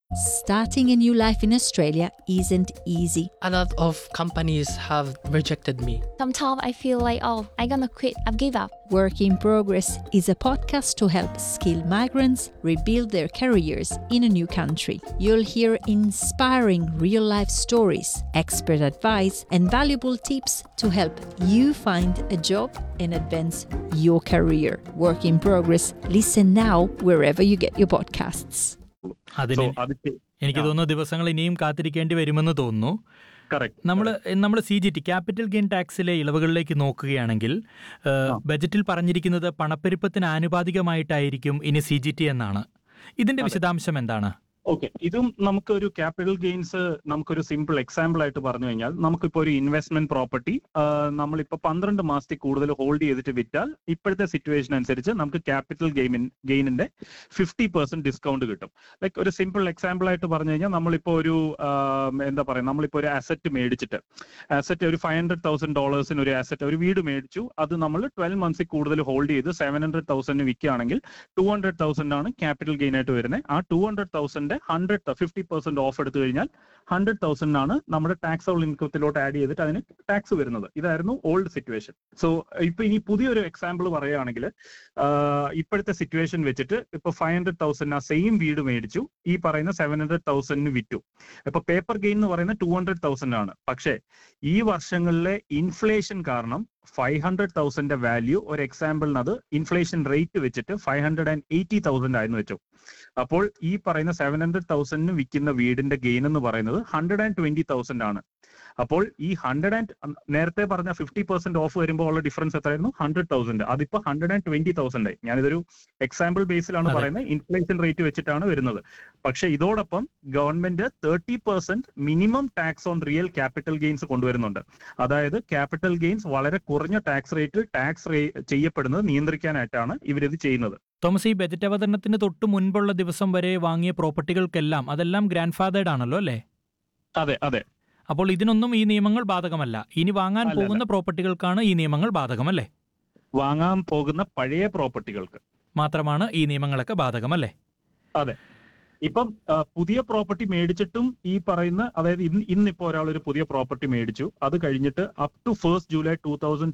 Starting a new life in Australia isn't easy. A lot of companies have rejected me. Sometimes I feel like, oh, I'm gonna quit, I've give up. Work in Progress is a podcast to help skilled migrants rebuild their careers in a new country. You'll hear inspiring real life stories, expert advice, and valuable tips to help you find a job and advance your career. Work in Progress. Listen now wherever you get your podcasts. അതിന് So, അത് എനിക്ക് ആ. തോന്നുന്നു ദിവസങ്ങൾ ഇനിയും കാത്തിരിക്കേണ്ടി വരുമെന്ന് തോന്നുന്നു കറക്റ്റ് നമ്മൾ നമ്മൾ C G T capital gain ടാക്സിലെ ഇളവുകളിലേക്ക് നോക്കുകയാണെങ്കിൽ ഏഹ്, ആ. ബജറ്റിൽ പറഞ്ഞിരിക്കുന്നത് പണപ്പെരുപ്പത്തിന് ആനുപാതികമായിട്ടായിരിക്കും ഇനി സി ജി ടി എന്നാണ് ഇതിന്റെ അതെ. വിശദാംശം എന്താണ് ഓക്കെ ഇതും നമുക്കൊരു ക്യാപിറ്റൽ ഗെയിൻസ് നമുക്കൊരു സിമ്പിൾ എക്സാമ്പിൾ ആയിട്ട് പറഞ്ഞു കഴിഞ്ഞാൽ നമുക്കിപ്പോ ഒരു ഇൻവെസ്റ്റ്മെന്റ് പ്രോപ്പർട്ടി നമ്മളിപ്പോ പന്ത്രണ്ട് മാസത്തിൽ കൂടുതൽ ഹോൾഡ് ചെയ്തിട്ട് വിറ്റാൽ ഇപ്പോഴത്തെ സിറ്റുവേഷൻ അനുസരിച്ച് നമുക്ക് ക്യാപിറ്റൽ ഗെയിമിൻ ഗെയിനിന്റെ ഫിഫ്റ്റി പെർസെന്റ് ഡിസ്കൗണ്ട് കിട്ടും ലൈക്ക് ഒരു സിമ്പിൾ എക്സാമ്പിൾ ആയിട്ട് പറഞ്ഞു കഴിഞ്ഞാൽ നമ്മളിപ്പോ ഒരു ആം, എന്താ പറയുക നമ്മളിപ്പോ ഒരു അസറ്റ് മേടിച്ചിട്ട് അസറ്റ് ഒരു ഫൈവ് ഹൺഡ്രഡ് തൗസൻഡ് ഡോളേഴ്സിന് ഒരു അസറ്റ് ഒരു വീട് മേടിച്ചു അത് നമ്മൾ ട്വൽവ് മന്ത്സിൽ കൂടുതൽ ഹോൾഡ് ചെയ്ത് സെവൻ ഹൺഡ്രഡ് തൗസൻഡ് വിൽക്കുകയാണെങ്കിൽ ടു ഹൺഡ്രഡ് തൗസൻഡ് ആണ് ക്യാപിറ്റൽ ഗെയിൻ ആയിട്ട് വരുന്നത് ആ two hundred thousand hundred fifty percent off എടുത്തു കഴിഞ്ഞാൽ ഹൺഡ്രഡ് തൗസൻഡ് ആണ് നമ്മുടെ ടാക്സബിൾ ഇൻകത്തിലോട്ട് ആഡ് ചെയ്തിട്ട് അതിന് ടാക്സ് വരുന്നത് ഇതായിരുന്നു ഓൾഡ് സിറ്റുവേഷൻ സോ ഇപ്പൊ ഇനി പുതിയൊരു എക്സാമ്പിൾ പറയുകയാണെങ്കിൽ ഇപ്പോഴത്തെ സിറ്റുവേഷൻ വെച്ചിട്ട് ഇപ്പൊ ഫൈവ് ഹൺഡ്രഡ് തൗസൻഡ് ആ സെയിം വീട് മേടിച്ചു ഈ പറയുന്ന സെവൻ ഹൺഡ്രഡ് തൗസൻഡിന് വിറ്റു ഇപ്പൊ പേപ്പർ ഗെയിൻ എന്ന് പറയുന്നത് ടു ഹൺഡ്രഡ് തൗസൻഡ് ആണ് പക്ഷേ ഈ വർഷങ്ങളിലെ ഇൻഫ്ലേഷൻ കാരണം ഫൈവ് ഹൺഡ്രഡ് തൗസൻഡിന്റെ വാല്യൂ ഒരു എക്സാമ്പിളിന് അത് ഇൻഫ്ലേഷൻ റേറ്റ് വെച്ചിട്ട് five hundred and eighty thousand ആയിരുന്നു വെച്ചു അപ്പോൾ ഈ പറയുന്ന സെവൻ ഹൺഡ്രഡ് തൗസൻഡിന് വിൽക്കുന്ന വീടിന്റെ ഗെയിൻ എന്ന് പറയുന്നത് ഹൺഡ്രഡ് ആൻഡ് ട്വന്റി തൗസൻഡ് ആണ് അപ്പോൾ ഈ ഹൺഡ്രഡ് ആൻഡ് നേരത്തെ പറഞ്ഞ ഫിഫ്റ്റി പെർസെന്റ് ഓഫ് വരുമ്പോൾ ഉള്ള ഡിഫറൻസ് എത്രയായിരുന്നു ഹൺഡ്രഡ് തൗസൻഡ് അതിപ്പോ ഹൺഡ്രഡ് ആൻഡ് ട്വന്റി തൗസൻഡ് ആയി ഞാനിതൊരു എക്സാമ്പിൾ ബേസിലാണ് അതെ. പറയുന്നത് ഇൻഫ്ലേഷൻ റേറ്റ് വെച്ചിട്ടാണ് വരുന്നത് പക്ഷെ ഇതോടൊപ്പം government thirty percent minimum tax on real capital gains കൊണ്ടുവരുന്നുണ്ട് അതായത് ക്യാപിറ്റൽ ഗെയിൻസ് വളരെ കുറഞ്ഞ ടാക്സ് റേറ്റിൽ ടാക്സ് ചെയ്യപ്പെടുന്നത് നിയന്ത്രിക്കാനായിട്ടാണ് ഇവരിത് ചെയ്യുന്നത് തോമസ് ഈ ബജറ്റ് അവതരണത്തിന് തൊട്ട് മുൻപുള്ള ദിവസം വരെ വാങ്ങിയ പ്രോപ്പർട്ടികൾക്കെല്ലാം അതെല്ലാം ഗ്രാൻഡ് ഫാദേഡ് ആണല്ലോ അല്ലേ അതെ അതെ അപ്പോൾ ഇതിനൊന്നും ഈ നിയമങ്ങൾ ബാധകമല്ല ഇനി വാങ്ങാൻ അല്ലല്ല. പോകുന്ന പ്രോപ്പർട്ടികൾക്കാണ് ഈ നിയമങ്ങൾ ബാധകമല്ലേ വാങ്ങാൻ പോകുന്ന പഴയ പ്രോപ്പർട്ടികൾക്ക് മാത്രമാണ് ഈ നിയമങ്ങളൊക്കെ ബാധകമല്ലേ ഇപ്പം ആ, പുതിയ പ്രോപ്പർട്ടി മേടിച്ചിട്ടും ഈ പറയുന്ന അതായത് ഇന്ന് ഇന്നിപ്പോ ഒരാൾ ഒരു പുതിയ പ്രോപ്പർട്ടി മേടിച്ചു അത് കഴിഞ്ഞിട്ട് up to first July two thousand